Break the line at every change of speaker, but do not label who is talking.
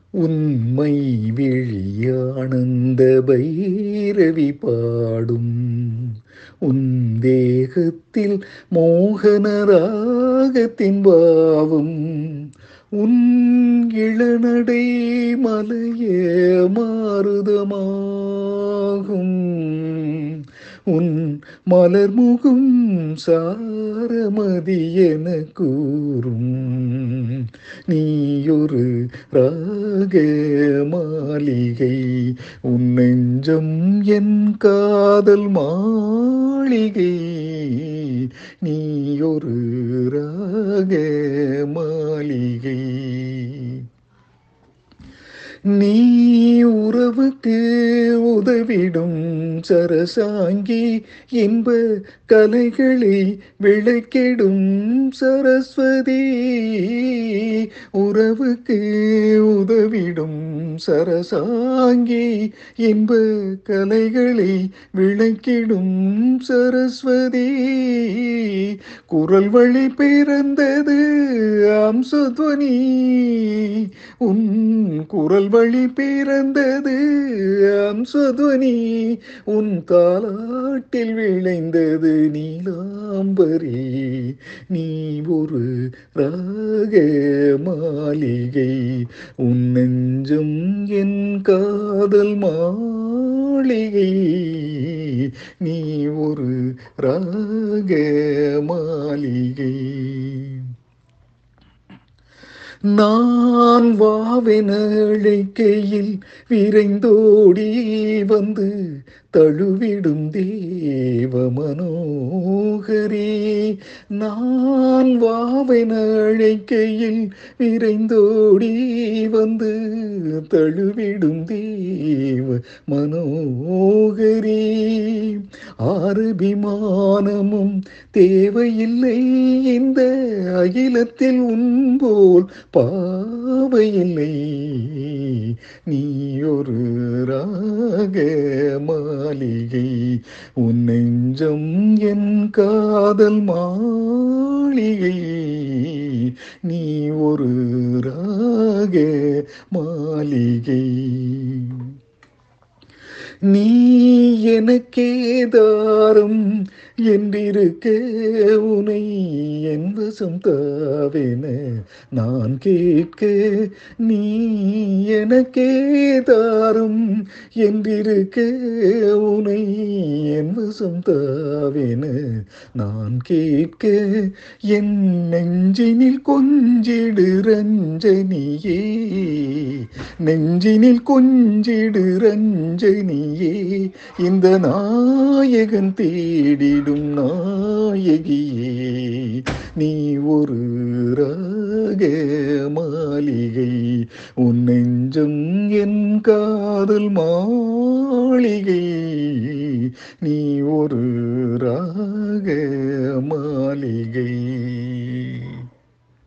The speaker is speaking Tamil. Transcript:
உண்மை விழியானந்த பைரவி பாடும் உன் தேகத்தில் மோகனராகத்தின் பாவம் உன் இளநடை மலைய மாறுதமாகும் உன் மலர்முகம் சாரமதி என கூறும் நீயொரு ராக மாளிகை உன் நெஞ்சம் என் காதல் மாளிகை நீயொரு ராக மாளிகை நீ உறவுக்கு உதவிடும் சரசாங்கி இன்ப கலைகளை விளக்கிடும் சரஸ்வதி உறவுக்கு உதவிடும் சரசாங்கி இன்ப கலைகளை விளக்கிடும் சரஸ்வதி குரல் வழி பிறந்தது அம்சத்வனி உன் குரல் வழி பிறந்தது அம்சத்வனி உன் தாலாட்டில் விளைந்தது நீலாம்பரி நீ ஒரு ராக மாளிகை உன் நெஞ்சம் என் காதல் மாளிகை நீ ஒரு ராக மாளிகை நான் வாவென அழைக்கையில் விரைந்தோடி வந்து தழுவிடும் தேவ மனோகரி நான் வாவென அழைக்கையில் விரைந்தோடி வந்து தழுவிடும் தேவ மனோகரி ஆரபிமானமும் தேவையில்லை இந்த அகிலத்தில் உன்போல் பாவையில்லை நீ ஒரு ராக மாளிகை உன் நெஞ்சம் என் காதல் மாளிகை நீ ஒரு ராக மாளிகை நீ எனக்கே தாரம் என்றிருக்க உனை என் வசம் தாவென நான் கேட்க நீ எனக்கே தாரம் என்றிருக்க உனை என் வசம் தாவென நான் கேட்க என் நெஞ்சினில் கொஞ்சிடு ரஞ்சனியே நெஞ்சினில் கொஞ்சிடு ரஞ்சனியே இந்த நாயகன் தேடிடும் நாயகியே நீ ஒரு ராக மாளிகை உன் நெஞ்சம் என் காதல் மாளிகை நீ ஒரு ராக மாளிகை